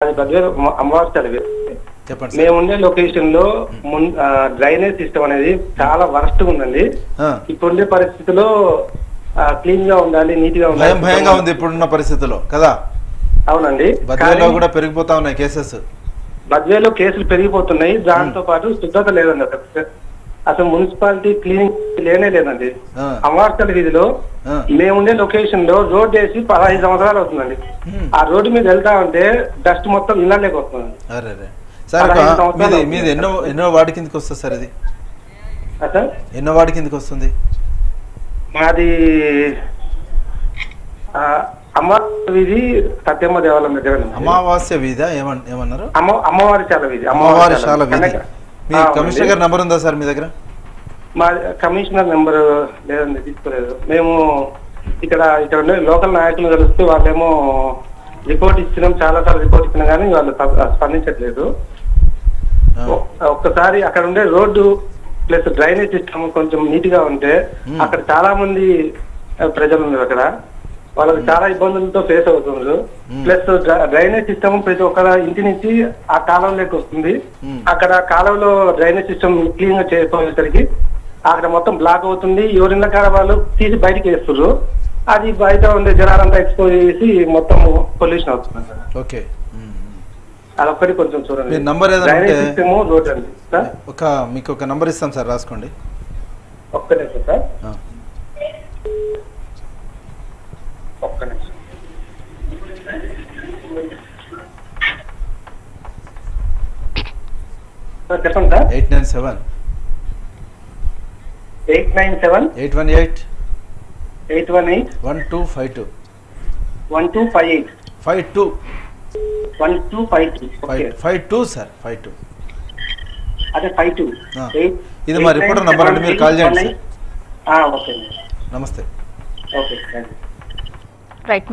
మాది బద్వేలు అమ్మవారి చదివి చెప్పండి సార్ మేము ఉండే లొకేషన్ లో మున్- ఆ, డ్రైనేజ్ సిస్టమ్ అనేది చాలా వరస్ట్ గా ఉందండి ఆ, ఇప్పుడుండే పరిస్థితిలో క్లీన్ గా ఉండాలి నీట్ గా భయం ఉండాలి భయంగా ఉంది ఇప్పుడున్న పరిస్థితుల్లో కదా అవునండి బద్వేలో కానీ కూడా పెరిగిపోతా ఉన్నాయి కేసెస్ బద్వేలో కేసులు పెరిగిపోతున్నాయి దాంతో పాటు శుద్ధత లేదండి అసలు అసలు మున్సిపాలిటీ క్లీనింగ్ లేనే లేదండి ఆ. అమవార్తల వీధిలో ఆ. మేముండే లొకేషన్ లో రోడ్ వేసి పదహైదు సంవత్సరాలు అవుతుందండి హ్మ్. ఆ రోడ్డు మీద వెళ్తా ఉంటే డస్ట్ మొత్తం ఇళ్ళలోకి వస్తుంది అరే రే సార్ ఒక పదహైదు సంవత్సరాలు మీది అవుతుంది. మీది ఎన్నో ఎన్నో వార్డు కిందకి వస్తుంది సార్ ఇది సార్ ఎన్నో వార్డు కిందకి వస్తుంది మాది ఆ, అమ్మవారి వీధి సత్యమ్మ దేవాలయం దగ్గర ఉంది. అమావాస్య వీధా ఏమన్ ఏమన్నారు అమ్మ అమ్మవారి శాల వీధి అమ్మవారి శాల వీధి కనక- మీ ఆ, కమిషనర్ ఉంది. గారి నంబర్ ఉందా సార్ మీ దగ్గర మా కమిషనర్ నెంబర్ లేదండి తీసుకోలేదు మేము ఇక్కడ ఇక్కడ ఉండే లోకల్ నాయకులు కలిస్తే వాళ్ళేమో రిపోర్ట్ ఇచ్చినాం చాలా సార్లు రిపోర్ట్ ఇచ్చినా కానీ వాళ్ళు స్ప- స్పందించట్లేదు ఆ, ఒ- ఒక్కసారి అక్కడ ఉండే రోడ్డు ప్లస్ డ్రైనేజ్ సిస్టమ్ కొంచెం నీట్ గా ఉంటే Hmm. అక్కడ చాలా మంది ఆ, ప్రజలు ఉన్నారు అక్కడ వాళ్ళకి చాలా ఇబ్బందులతో ఫేస్ అవుతున్నారు Hmm. ప్లస్ డ్రైనేజ్ సిస్టమ్ ప్రతి ఒక్క ఇంటి నుంచి ఆ కాలంలోకి వస్తుంది Hmm. అక్కడ కాలంలో డ్రైనేజ్ సిస్టమ్ క్లీన్ గా చేయకపోయేసరికి అక్కడ మొత్తం బ్లాక్ అవుతుంది ఎవరిన కాడ వాళ్ళు తీసి బయటికి వేస్తున్నారు అది బయట ఉండే జనాలంతా ఎక్స్పోజ్ చేసి మొత్తం పొల్యూషన్ అవుతుంది సార్ ఓకే ఉమ్, ఉమ్. అదొక్కటి కొంచెం చూడండి మీ నంబర్ ఏదైనా డ్రైనేజ్ ఉంటే- సిస్టమ్ రోడ్ అండి సార్ ఒక మీకు ఒక నంబర్ ఇస్తాం సార్ రాసుకోండి ఒక్క నిమిషం సార్ ఆ, ఒక్క నిమిషం సార్ చెప్పండి sir eight nine seven eight nine seven eight one eight eight one eight one two five two one two five eight five two one two five two five okay five two sir five two అదే five two ఆ. ఇది మా reporter number అండి, మీరు call చేయండి okay నమస్తే okay thank you right